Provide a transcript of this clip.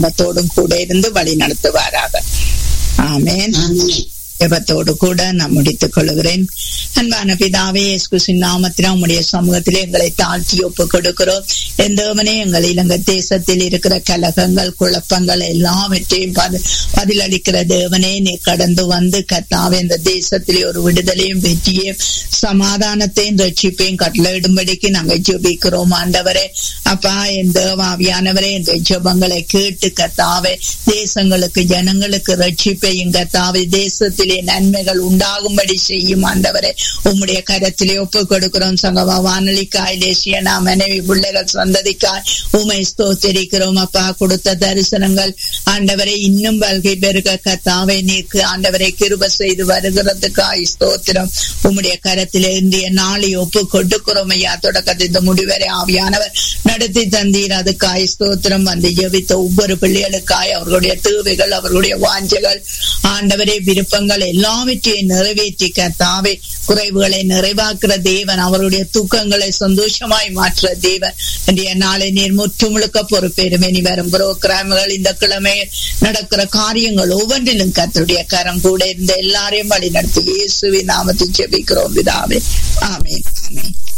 குடும்பத்தோடும் கூட இருந்து வழி நடத்துவாராக ஆமேன் ஆமென். ஜெபத்தோடு கூட நான் முடித்துக் கொள்கிறேன் அன்பான பிதாவே இயேசு நாமத்தினால் உம்முடைய சமூகத்திலே எங்களை தாழ்த்தி ஒப்பு கொடுக்கிறோம் எந்தவனே எங்கள் இலங்கை தேசத்தில் இருக்கிற கலகங்கள் குழப்பங்கள் எல்லாவற்றையும் பதி- பதிலளிக்கிற தேவனே நீ கடந்து வந்து கத்தாவே இந்த தேசத்திலே ஒரு விடுதலையும் வெற்றியும் சமாதானத்தையும் ரட்சிப்பையும் கட்டளையிடும்படிக்கு நாங்கள் ஜெபிக்கிறோம் ஆண்டவரே அப்பா என் தேவாவியானவரே இந்த ஜெபங்களை கேட்டு கத்தாவே தேசங்களுக்கு ஜனங்களுக்கு ரட்சிப்பையும் கத்தாவே தேசத்திலே நன்மைகள் உண்டாகும்படி செய்யும் ஆண்டவரே உம்முடைய கரத்திலே ஒப்பு கொடுக்கிறோம் சங்கமா வானொலிக்காய் தேசியனா மனைவி பிள்ளைகள் சந்ததிக்காய் உமை ஸ்தோத்தரிக்கிறோம் அப்பா கொடுத்த தரிசனங்கள் ஆண்டவரை இன்னும் வல்கை பெருக கத்தாவை நீக்கு ஆண்டவரை கிருப செய்து வருகிறதுக்காய் ஸ்தோத்திரம் உம்முடைய கரத்திலே இந்திய நாளை ஒப்பு கொடுக்கிறோம் ஐயா தொடக்கத்தை இந்த முடிவரை ஆவியானவர் நடத்தி தந்தீர் அதுக்காய் ஸ்தோத்திரம் வந்து ஜெபித்த ஒவ்வொரு பிள்ளைகளுக்காய் அவர்களுடைய தேவைகள் அவர்களுடைய வாஞ்சைகள் ஆண்டவரே விருப்பங்கள் எல்லாவற்றையும் நிறைவேற்றி கத்தாவே குறைவுகளை நிறைவாக்குற தேவன் அவருடைய துக்கங்களை சந்தோஷமாய் மாற்றுற தேவன் இன்றைய நாளை நீர் முற்று முழுக்க பொறுப்பேறும் இனி வரும் புரோகிராம்கள் இந்த கிழமை நடக்கிற காரியங்கள் ஒவ்வொன்றிலும் கத்தருடைய கரம் கூட இருந்த எல்லாரையும் வழி நடத்தி இயேசுவின் நாமத்தில் ஜெபிக்கிறோம் பிதாவே ஆமென் ஆமென்